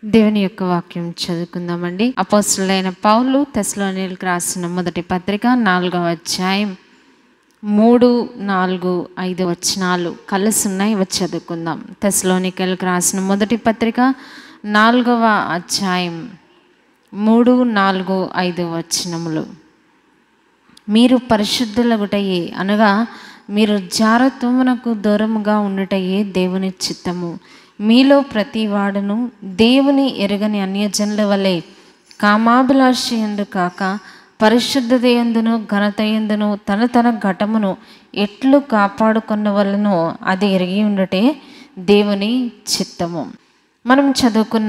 దేవుని యొక్క వాక్యం చదువుకుందామండి అపోస్తులైన పౌలు తెస్లోనిలకు రాసిన మొదటి పత్రిక నాలుగవ అధ్యాయం మూడు నాలుగు ఐదు వచనాలు కలిసి ఉన్నాయి ఇవి చదువుకుందాం తెస్లోనికలకు రాసిన మొదటి పత్రిక నాలుగవ అధ్యాయం మూడు నాలుగు ఐదు వచనములు మీరు పరిశుద్ధులగుటయే అనగా మీరు జారత్వమునకు దూరముగా ఉండుటయే దేవుని చిత్తము మీలో ప్రతి వాడును దేవుని ఎరగని అన్యజనుల వలె కామాభిలాష ఎందు కాక పరిశుద్ధత ఎందును ఘనత ఎందును తన తన ఘటమును ఎట్లు కాపాడుకున్న వలనో అది ఎరిగి ఉండటే దేవుని చిత్తము మనం చదువుకున్న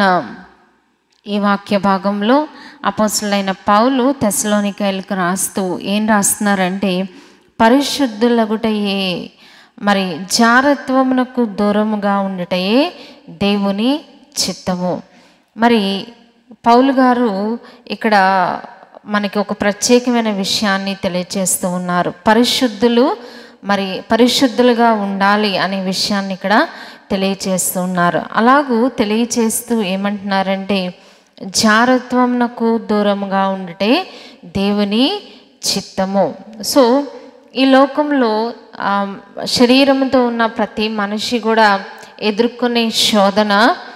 ఈ వాక్య భాగంలో అపోసులైన పౌలు తెసలోనికాయలకు రాస్తూ ఏం రాస్తున్నారంటే పరిశుద్ధులగుటయే మరి జారత్వమునకు దూరముగా ఉండటయే దేవుని చిత్తము మరి పౌలు గారు ఇక్కడ మనకి ఒక ప్రత్యేకమైన విషయాన్ని తెలియజేస్తూ ఉన్నారు పరిశుద్ధులు మరి పరిశుద్ధులుగా ఉండాలి అనే విషయాన్ని ఇక్కడ తెలియజేస్తూ ఉన్నారు అలాగూ తెలియజేస్తూ ఏమంటున్నారంటే జారత్వమునకు దూరముగా ఉండటే దేవుని చిత్తము సో ఈ లోకంలో ఆ, శరీరంతో ఉన్న ప్రతి మనిషి కూడా ఎదుర్కొనే శోధన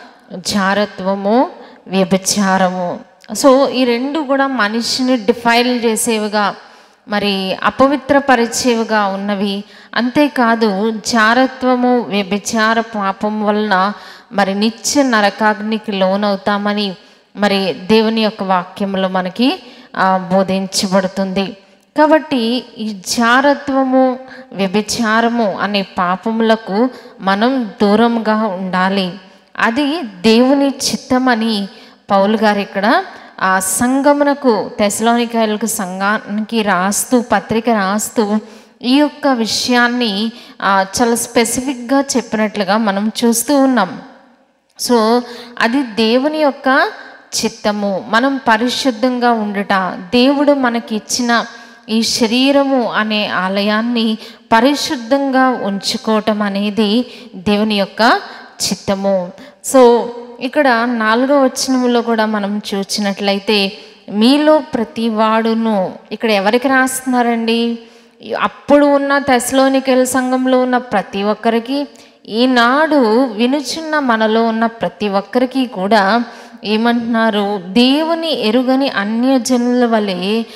జారత్వము వ్యభిచారము సో ఈ రెండు కూడా మనిషిని డిఫైల్ చేసేవిగా మరి అపవిత్రపరిచేవిగా ఉన్నవి అంతేకాదు జారత్వము వ్యభిచార పాపం వలన మరి నిత్య నరకాగ్నికి లోనవుతామని మరి దేవుని యొక్క వాక్యంలో మనకి ఆ, బోధించబడుతుంది కాబట్టి ఈ జారత్వము వ్యభిచారము అనే పాపములకు మనం దూరంగా ఉండాలి అది దేవుని చిత్తమని పౌలు గారు ఇక్కడ ఆ సంగమునకు తెసలోనికాయలకు సంఘానికి రాస్తూ పత్రిక రాస్తూ ఈ యొక్క విషయాన్ని ఆ, చాలా స్పెసిఫిక్గా చెప్పినట్లుగా మనం చూస్తూ ఉన్నాం సో అది దేవుని యొక్క చిత్తము మనం పరిశుద్ధంగా ఉండుట దేవుడు మనకి ఇచ్చిన ఈ శరీరము అనే ఆలయాన్ని పరిశుద్ధంగా ఉంచుకోవటం అనేది దేవుని యొక్క చిత్తము సో ఇక్కడ నాలుగో వచనములో కూడా మనం చూసినట్లయితే మీలో ప్రతి వాడును ఇక్కడ ఎవరికి రాస్తున్నారండి అప్పుడు ఉన్న తెసలోనికెల్ సంఘంలో ఉన్న ప్రతి ఒక్కరికి ఈనాడు వినుచున్న మనలో ఉన్న ప్రతి ఒక్కరికి కూడా ఏమంటున్నారు దేవుని ఎరుగని అన్యజనుల వలె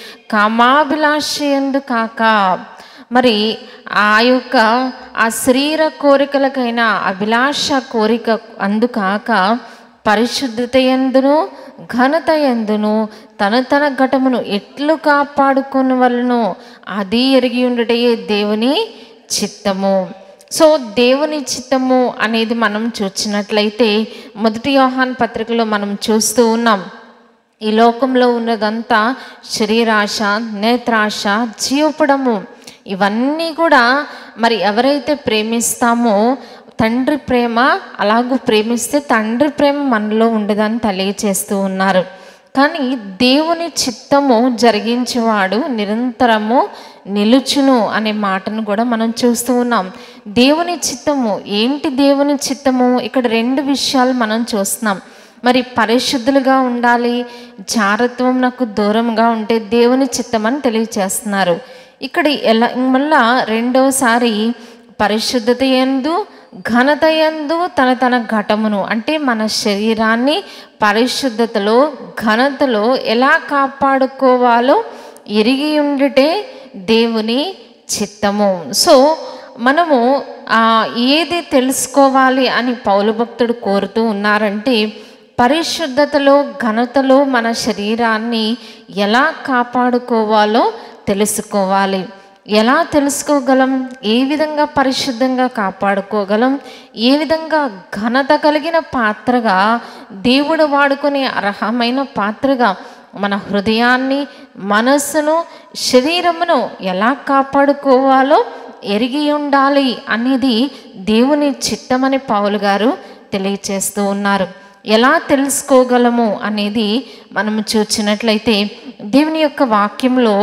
కామాభిలాష ఎందు కాక మరి ఆ యొక్క ఆ శరీర కోరికలకైన అభిలాష కోరిక అందుకాక పరిశుద్ధత ఎందును ఘనత ఎందును తన తన ఘటమును ఎట్లు కాపాడుకుని వలనో అది ఎరిగి ఉండటయే దేవుని చిత్తము సో దేవుని చిత్తము అనేది మనం చూసినట్లయితే మొదటి యోహాన్ పత్రికలో మనం చూస్తూ ఉన్నాం ఈ లోకంలో ఉన్నదంతా శరీరాశ నేత్రాశ జీవపడము ఇవన్నీ కూడా మరి ఎవరైతే ప్రేమిస్తామో తండ్రి ప్రేమ అలాగూ ప్రేమిస్తే తండ్రి ప్రేమ మనలో ఉండదని తెలియచేస్తూ ఉన్నారు కానీ దేవుని చిత్తము జరిగించేవాడు నిరంతరము నిలుచును అనే మాటను కూడా మనం చూస్తూ ఉన్నాం దేవుని చిత్తము ఏంటి దేవుని చిత్తము ఇక్కడ రెండు విషయాలు మనం చూస్తున్నాం మరి పరిశుద్ధులుగా ఉండాలి జారత్వం నాకు దూరంగా ఉంటే దేవుని చిత్తం అని తెలియచేస్తున్నారు ఇక్కడ ఎలా మళ్ళా రెండోసారి పరిశుద్ధత ఎందు ఘనత ఎందు తన తన ఘటమును అంటే మన శరీరాన్ని పరిశుద్ధతలో ఘనతలో ఎలా కాపాడుకోవాలో ఎరిగి ఉండుటే దేవుని చిత్తము సో మనము ఆ, ఏది తెలుసుకోవాలి అని పౌలు భక్తుడు కోరుతూ ఉన్నారంటే పరిశుద్ధతలో ఘనతలో మన శరీరాన్ని ఎలా కాపాడుకోవాలో తెలుసుకోవాలి ఎలా తెలుసుకోగలం ఏ విధంగా పరిశుద్ధంగా కాపాడుకోగలం ఏ విధంగా ఘనత కలిగిన పాత్రగా దేవుడు వాడుకునే అర్హమైన పాత్రగా మన హృదయాన్ని మనస్సును శరీరమును ఎలా కాపాడుకోవాలో ఎరిగి ఉండాలి అనేది దేవుని చిత్తమని పౌలు గారు తెలియచేస్తూ ఉన్నారు ఎలా తెలుసుకోగలము అనేది మనము చూసినట్లయితే దేవుని యొక్క వాక్యంలో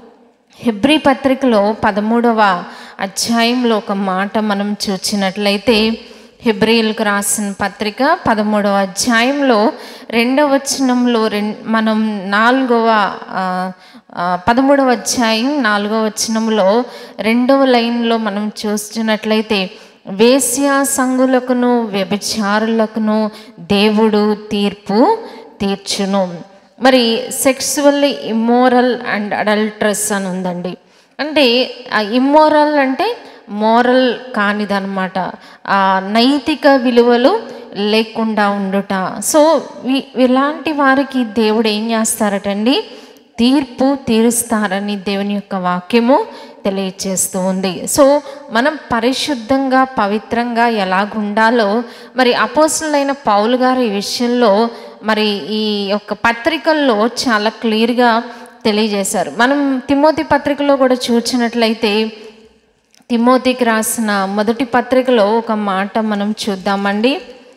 హెబ్రీ పత్రికలో పదమూడవ అధ్యాయంలో ఒక మాట మనం చూసినట్లయితే హెబ్రిల్కు రాసిన పత్రిక పదమూడవ అధ్యాయంలో రెండవ వచనంలో రెం మనం నాలుగవ ఆ, ఆ, పదమూడవ అధ్యాయం నాలుగవ వచనంలో రెండవ లైన్లో మనం చూస్తున్నట్లయితే వేశ్య సంగులకును వ్యభిచారులకును దేవుడు తీర్పు తీర్చును మరి సెక్సువల్లీ ఇమ్మోరల్ అండ్ అడల్ట్రస్ అని ఉందండి అంటే ఇమ్మోరల్ అంటే మోరల్ కానిదన్నమాట ఆ నైతిక విలువలు లేకుండా ఉండుట సో వి- ఇలాంటి వారికి దేవుడు ఏం చేస్తారటండి తీర్పు తీరుస్తారని దేవుని యొక్క వాక్యము తెలియచేస్తూ ఉంది సో మనం పరిశుద్ధంగా పవిత్రంగా ఎలాగుండాలో మరి అపోసులైన పౌలు గారు ఈ విషయంలో మరి ఈ యొక్క పత్రికల్లో చాలా క్లియర్గా తెలియజేశారు మనం తిమోతి పత్రికలో కూడా చూసినట్లయితే తిమోతికి రాసిన మొదటి పత్రికలో ఒక మాట మనం చూద్దామండి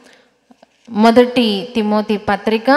మొదటి తిమోతి పత్రిక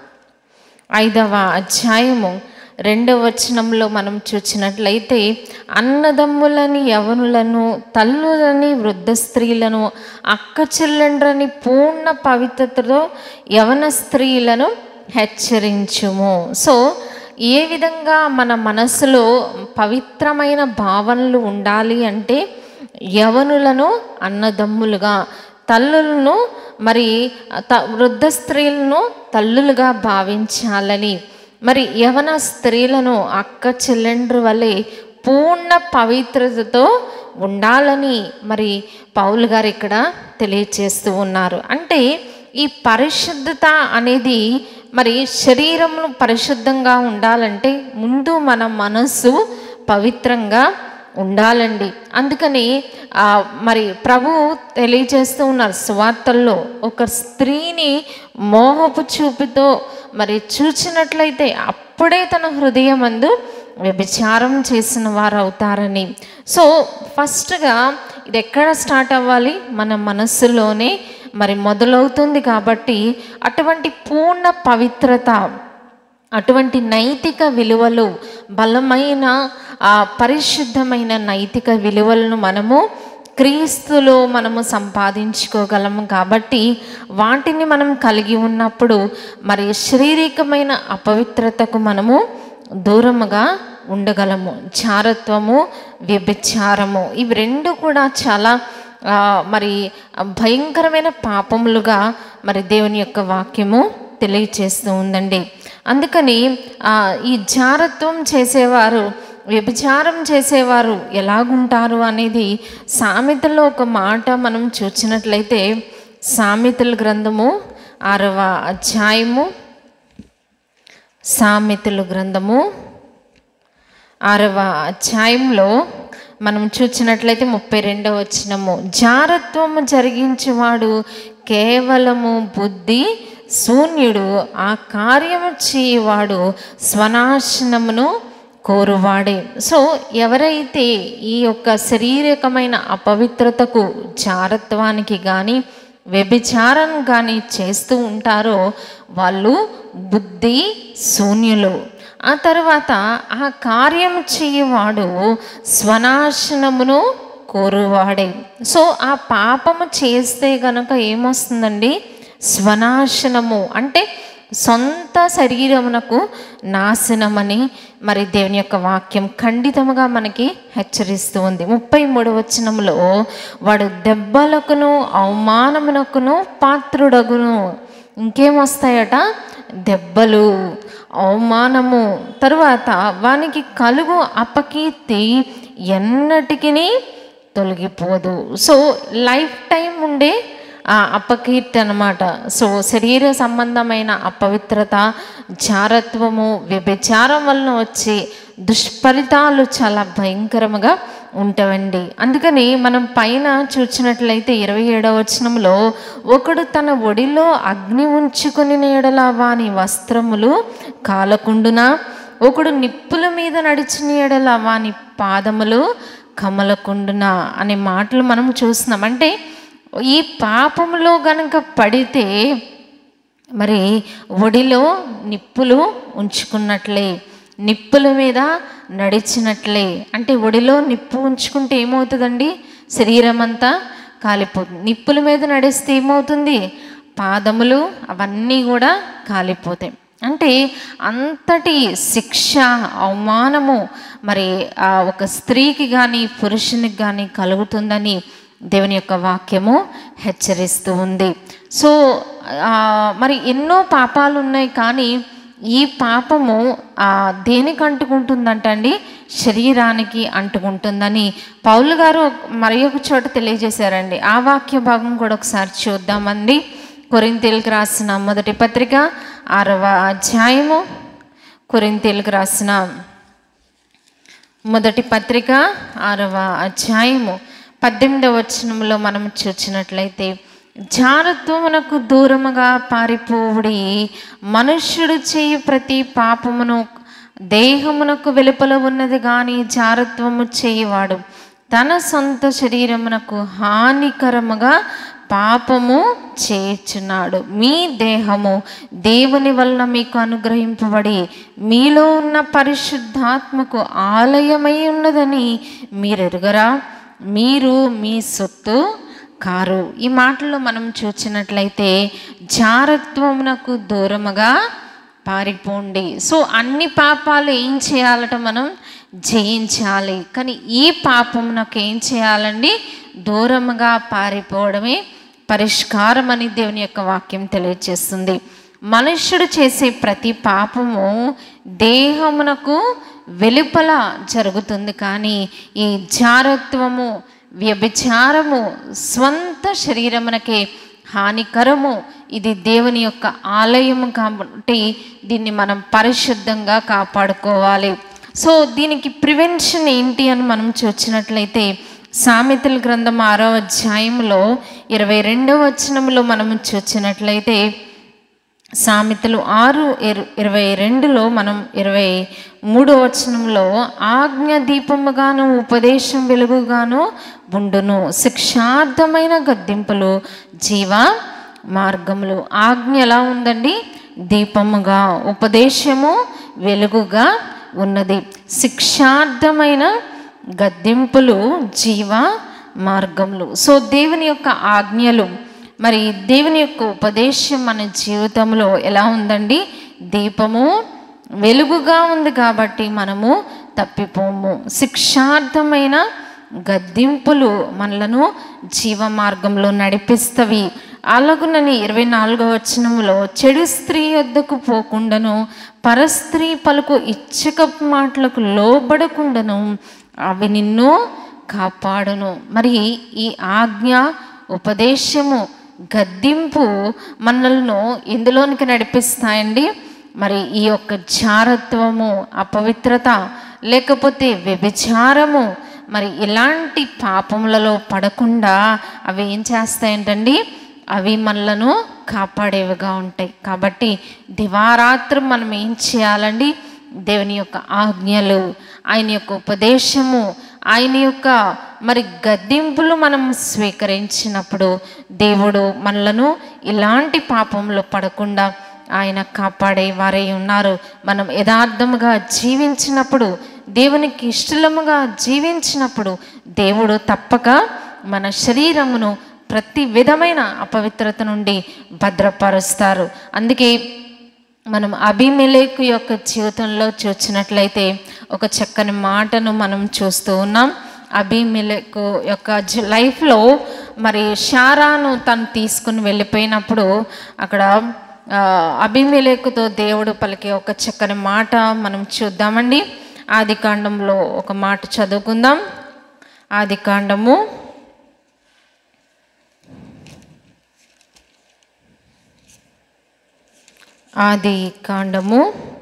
ఐదవ అధ్యాయము రెండవ వచనంలో మనం చూసినట్లయితే అన్నదమ్ములని యవనులను తల్లులని వృద్ధ స్త్రీలను అక్క చెల్లెండ్రని పూర్ణ పవిత్రతతో యవన స్త్రీలను హెచ్చరించుము సో ఏ విధంగా మన మనసులో పవిత్రమైన భావనలు ఉండాలి అంటే యవనులను అన్నదమ్ములుగా తల్లులను మరి త వృద్ధ స్త్రీలను తల్లులుగా భావించాలని మరి యవన స్త్రీలను అక్క చెల్లెండ్రు వలె పూర్ణ పవిత్రతతో ఉండాలని మరి పౌలు గారు ఇక్కడ తెలియచేస్తూ ఉన్నారు అంటే ఈ పరిశుద్ధత అనేది మరి శరీరము పరిశుద్ధంగా ఉండాలంటే ముందు మన మనస్సు పవిత్రంగా ఉండాలండి అందుకని ఆ, మరి ప్రభు తెలియజేస్తూ ఉన్నారు స్వార్థల్లో ఒక స్త్రీని మోహపు చూపుతో మరి చూచినట్లయితే అప్పుడే తన హృదయం అందు వ్యభిచారం చేసిన వారు అవుతారని సో ఫస్ట్గా ఇది ఎక్కడ స్టార్ట్ అవ్వాలి మన మనస్సులోనే మరి మొదలవుతుంది కాబట్టి అటువంటి పూర్ణ పవిత్రత అటువంటి నైతిక విలువలు బలమైన ఆ పరిశుద్ధమైన నైతిక విలువలను మనము క్రీస్తులో మనము సంపాదించుకోగలము కాబట్టి వాటిని మనం కలిగి ఉన్నప్పుడు మరి శారీరకమైన అపవిత్రతకు మనము దూరముగా ఉండగలము చారత్వము వ్యభిచారము ఇవి రెండు కూడా చాలా ఆ, మరి భయంకరమైన పాపములుగా మరి దేవుని యొక్క వాక్యము తెలియచేస్తూ ఉందండి అందుకని ఆ, ఈ జారత్వం చేసేవారు వ్యభిచారం చేసేవారు ఎలాగుంటారు అనేది సామెతలో ఒక మాట మనం చూసినట్లయితే సామెతల గ్రంథము ఆరవ అధ్యాయము సామెతలు గ్రంథము ఆరవ అధ్యాయంలో మనం చూసినట్లయితే ముప్పై రెండవ వచనము జారత్వము జరిగించేవాడు కేవలము బుద్ధి శూన్యుడు ఆ కార్యము చేయవాడు స్వనాశనమును కోరువాడే సో ఎవరైతే ఈ యొక్క శారీరకమైన అపవిత్రతకు జారత్వానికి కానీ వ్యభిచారం కానీ చేస్తూ ఉంటారో వాళ్ళు బుద్ధి శూన్యులు ఆ తర్వాత ఆ కార్యం చేయవాడు స్వనాశనమును కోరువాడే సో ఆ పాపము చేస్తే గనక ఏమొస్తుందండి స్వనాశనము అంటే సొంత శరీరమునకు నాశనమని మరి దేవుని యొక్క వాక్యం ఖండితముగా మనకి హెచ్చరిస్తూ ఉంది ముప్పై మూడు వచనంలో వాడు దెబ్బలకును అవమానమునకును పాత్రుడగును ఇంకేం వస్తాయట దెబ్బలు అవమానము తరువాత వానికి కలుగు అపకీర్తి ఎన్నటికి తొలగిపోదు సో లైఫ్ టైం ఉండే ఆ అపకీర్తి అనమాట సో శరీర సంబంధమైన అపవిత్రత జారత్వము వ్యభిచారం వలన వచ్చే దుష్ఫలితాలు చాలా భయంకరముగా ఉంటావండి అందుకని మనం పైన చూసినట్లయితే ఇరవై ఏడవ వచనంలో ఒకడు తన ఒడిలో అగ్ని ఉంచుకుని ఎడల వాని వస్త్రములు కాలకుండునా ఒకడు నిప్పుల మీద నడిచిన ఎడల వాని పాదములు కమలకుండునా అనే మాటలు మనం చూస్తున్నాం అంటే ఈ పాపములో గనక పడితే మరి ఒడిలో నిప్పులు ఉంచుకున్నట్లే నిప్పుల మీద నడిచినట్లే అంటే ఒడిలో నిప్పు ఉంచుకుంటే ఏమవుతుందండి శరీరం అంతా కాలిపోతుంది నిప్పుల మీద నడిస్తే ఏమవుతుంది పాదములు అవన్నీ కూడా కాలిపోతాయి అంటే అంతటి శిక్ష అవమానము మరి ఆ ఒక స్త్రీకి కానీ పురుషునికి కానీ కలుగుతుందని దేవుని యొక్క వాక్యము హెచ్చరిస్తూ ఉంది సో ఆ, మరి ఎన్నో పాపాలు ఉన్నాయి కానీ ఈ పాపము ఆ, దేనికి అంటుకుంటుందంటండి శరీరానికి అంటుకుంటుందని పౌలు గారు మరి ఒక చోట తెలియజేశారండి ఆ వాక్య భాగం కూడా ఒకసారి చూద్దామండి కొరింతీలకు రాసిన మొదటి పత్రిక ఆరవ అధ్యాయము కొరింతీలకు రాసిన మొదటి పత్రిక ఆరవ అధ్యాయము పద్దెనిమిదవ వచనంలో మనం చూసినట్లయితే జారత్వమునకు దూరముగా పారిపోవుడి మనుష్యుడు చేయు ప్రతి పాపమును దేహమునకు వెలుపల ఉన్నది కానీ జారత్వము చేయవాడు తన సొంత శరీరమునకు హానికరముగా పాపము చేర్చున్నాడు మీ దేహము దేవుని వలన మీకు అనుగ్రహింపబడి మీలో ఉన్న పరిశుద్ధాత్మకు ఆలయమై ఉన్నదని మీరు ఎరుగరా మీరు మీ సొత్తు కారు ఈ మాటల్లో మనం చూసినట్లయితే జారత్వమునకు దూరముగా పారిపోండి సో అన్ని పాపాలు ఏం చేయాలట మనం జయించాలి కానీ ఈ పాపమునకు ఏం చేయాలండి దూరముగా పారిపోవడమే పరిష్కారం అని దేవుని యొక్క వాక్యం తెలియజేస్తుంది మనుష్యుడు చేసే ప్రతి పాపము దేహమునకు వెలుపల జరుగుతుంది కానీ ఈ జారత్వము వ్యభిచారము స్వంత శరీరమునకే హానికరము ఇది దేవుని యొక్క ఆలయము కాబట్టి దీన్ని మనం పరిశుద్ధంగా కాపాడుకోవాలి సో దీనికి ప్రివెన్షన్ ఏంటి అని మనం చూసినట్లయితే సామెతల గ్రంథం ఆరో అధ్యాయంలో ఇరవై రెండవ వచనంలో మనం చూసినట్లయితే సామెతలు ఆరు ఇర- ఇరవై రెండులో మనం ఇరవై మూడో వచనంలో ఆజ్ఞ దీపముగాను ఉపదేశం వెలుగుగాను ఉండును శిక్షార్థమైన గద్దింపులు జీవ మార్గములు ఆజ్ఞ ఎలా ఉందండి దీపముగా ఉపదేశము వెలుగుగా ఉన్నది శిక్షార్థమైన గద్దింపులు జీవ మార్గములు సో దేవుని యొక్క ఆజ్ఞలు మరి దేవుని యొక్క ఉపదేశం మన జీవితంలో ఎలా ఉందండి దీపము వెలుగుగా ఉంది కాబట్టి మనము తప్పిపోము శిక్షార్థమైన గద్దింపులు మనలను జీవ మార్గంలో నడిపిస్తవి అలాగునని ఇరవై నాలుగవ వచనంలో చెడు స్త్రీ వద్దకు పోకుండాను పరస్త్రీ పలుకు ఇచ్చకపు మాటలకు లోబడకుండాను అవి నిన్ను కాపాడును మరి ఈ ఆజ్ఞ ఉపదేశము గద్దింపు మనల్ని ఎందులోనికి నడిపిస్తాయండి మరి ఈ యొక్క జారత్వము అపవిత్రత లేకపోతే వ్యభిచారము మరి ఇలాంటి పాపములలో పడకుండా అవి ఏం చేస్తాయంటండి అవి మనలను కాపాడేవిగా ఉంటాయి కాబట్టి దివారాత్రం మనం ఏం చేయాలండి దేవుని యొక్క ఆజ్ఞలు ఆయన యొక్క ఉపదేశము ఆయన యొక్క మరి గద్దింపులు మనం స్వీకరించినప్పుడు దేవుడు మనలను ఇలాంటి పాపంలో పడకుండా ఆయన కాపాడే వారై ఉన్నారు మనం యథార్థముగా జీవించినప్పుడు దేవునికి ఇష్టలముగా జీవించినప్పుడు దేవుడు తప్పక మన శరీరమును ప్రతి విధమైన అపవిత్రత నుండి భద్రపరుస్తారు అందుకే మనం అభిమెలేకు యొక్క జీవితంలో చూసినట్లయితే ఒక చక్కని మాటను మనం చూస్తూ ఉన్నాం అభిమెలకు యొక్క జ- లైఫ్లో మరి షారాను తను తీసుకుని వెళ్ళిపోయినప్పుడు అక్కడ ఆ, అభిమెలేకుతో దేవుడు పలికే ఒక చక్కని మాట మనం చూద్దామండి ఆది కాండంలో ఒక మాట చదువుకుందాం ఆది కాండము ఆది కాండము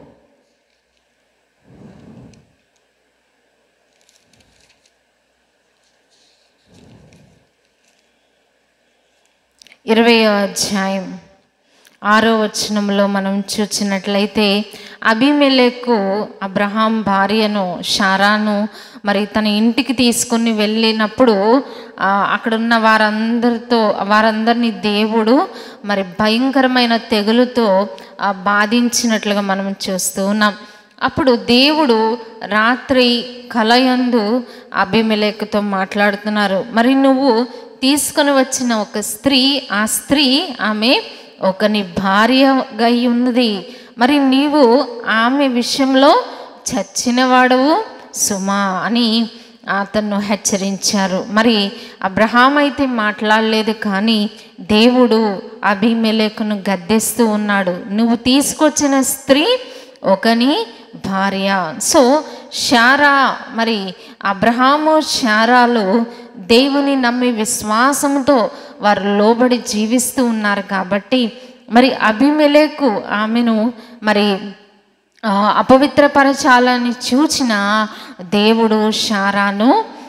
ఇరవై అధ్యాయం ఆరో వచనంలో మనం చూసినట్లయితే అభిమెలకు అబ్రహాం భార్యను షారాను మరి తన ఇంటికి తీసుకుని వెళ్ళినప్పుడు ఆ, అక్కడున్న వారందరితో వారందరినీ దేవుడు మరి భయంకరమైన తెగులుతో ఆ, బాధించినట్లుగా మనం చూస్తూ ఉన్నాం అప్పుడు దేవుడు రాత్రి కలయందు అభిమెలేకుతో మాట్లాడుతున్నారు మరి నువ్వు తీసుకొని వచ్చిన ఒక స్త్రీ ఆ స్త్రీ ఆమె ఒకని భార్యగా అయి ఉన్నది మరి నీవు ఆమె విషయంలో చచ్చినవాడవు సుమా అని అతను హెచ్చరించారు మరి అబ్రహాం అయితే మాట్లాడలేదు కానీ దేవుడు అభిమెలేకును గద్దెస్తూ ఉన్నాడు నువ్వు తీసుకొచ్చిన స్త్రీ ఒకని భార్య సో శారా మరి అబ్రహాము శారాలు దేవుని నమ్మి విశ్వాసంతో వారు లోబడి జీవిస్తూ ఉన్నారు కాబట్టి మరి అభిమెలేకు ఆమెను మరి ఆ, అపవిత్రపరచాలని చూచిన దేవుడు శారాను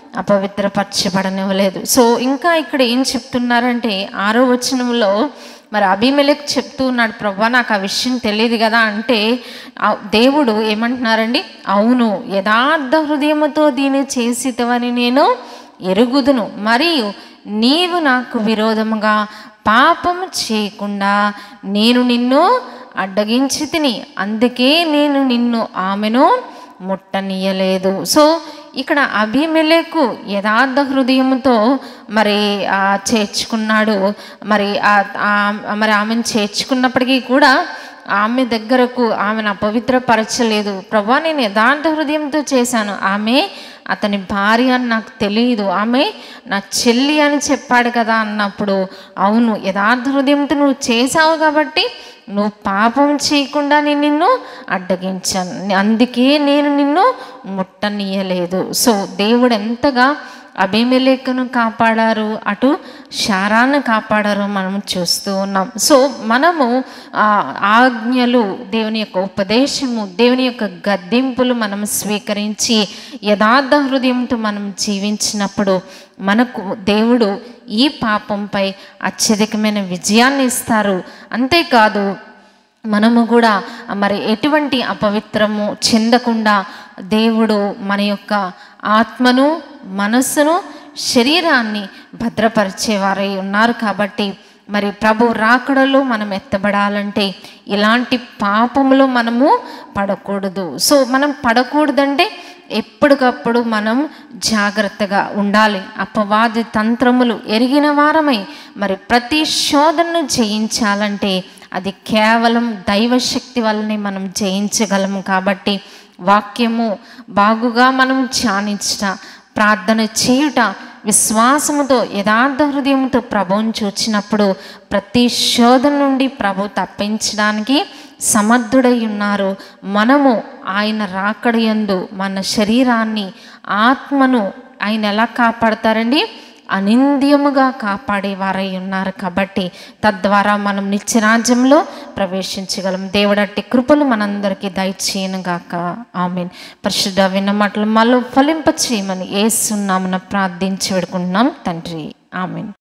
అపవిత్రపరచబడనివ్వలేదు సో ఇంకా ఇక్కడ ఏం చెప్తున్నారంటే ఆరో వచనంలో మరి అభిమెలకు చెప్తూ ఉన్నాడు ప్రభా నాకు ఆ విషయం తెలియదు కదా అంటే ఆ దేవుడు ఏమంటున్నారండి అవును యథార్థ హృదయముతో దీన్ని చేసితవని నేను ఎరుగుదును మరియు నీవు నాకు విరోధముగా పాపము చేయకుండా నేను నిన్ను అడ్డగించి తిని అందుకే నేను నిన్ను ఆమెను ముట్టనీయలేదు సో ఇక్కడ అభిమెలకు యథార్థ హృదయంతో మరి ఆ, చేర్చుకున్నాడు మరి ఆ- ఆ- మరి ఆమెను చేర్చుకున్నప్పటికీ కూడా ఆమె దగ్గరకు ఆమెను అపవిత్రపరచలేదు ప్రభా నేను యథార్థ హృదయంతో చేశాను ఆమె అతని భార్య అని నాకు తెలియదు ఆమె నా చెల్లి అని చెప్పాడు కదా అన్నప్పుడు అవును యథార్థ హృదయంతో నువ్వు చేసావు కాబట్టి నువ్వు పాపం చేయకుండా నేను నిన్ను అడ్డగించాను అందుకే నేను నిన్ను ముట్టనీయలేదు సో దేవుడు ఎంతగా అభిమెలేకను కాపాడారు అటు శారాన్ని కాపాడారు మనం చూస్తూ ఉన్నాం సో మనము ఆ ఆజ్ఞలు దేవుని యొక్క ఉపదేశము దేవుని యొక్క గద్దింపులు మనం స్వీకరించి యథార్థ హృదయంతో మనం జీవించినప్పుడు మనకు దేవుడు ఈ పాపంపై అత్యధికమైన విజయాన్ని ఇస్తారు అంతేకాదు మనము కూడా మరి ఎటువంటి అపవిత్రము చెందకుండా దేవుడు మన యొక్క ఆత్మను మనస్సును శరీరాన్ని భద్రపరిచేవారై ఉన్నారు కాబట్టి మరి ప్రభు రాకడలో మనం ఎత్తబడాలంటే ఇలాంటి పాపములో మనము పడకూడదు సో మనం పడకూడదంటే ఎప్పటికప్పుడు మనం జాగ్రత్తగా ఉండాలి అపవాది తంత్రములు ఎరిగిన వారమై మరి ప్రతి శోధనను జయించాలంటే అది కేవలం దైవశక్తి వల్లనే మనం జయించగలము కాబట్టి వాక్యము బాగుగా మనం ధ్యానించుట ప్రార్థన చేయుట విశ్వాసముతో యథార్థ హృదయంతో ప్రభువుని చూచినప్పుడు ప్రతి శోధన నుండి ప్రభు తప్పించడానికి సమర్థుడై ఉన్నారు మనము ఆయన రాకడయందు మన శరీరాన్ని ఆత్మను ఆయన ఎలా కాపాడతారండి అనింద్యముగా కాపాడేవారై ఉన్నారు కాబట్టి తద్వారా మనం నిత్యరాజ్యంలో ప్రవేశించగలం దేవుడట్టి కృపలు మనందరికీ దయచేయనుగాక ఆమెన్ పరిశుద్ధ విన్న మాటలు మాలో ఫలింప చేయమని ఏసున్నామన ప్రార్థించి పెడుకుంటున్నాం తండ్రి ఆమెన్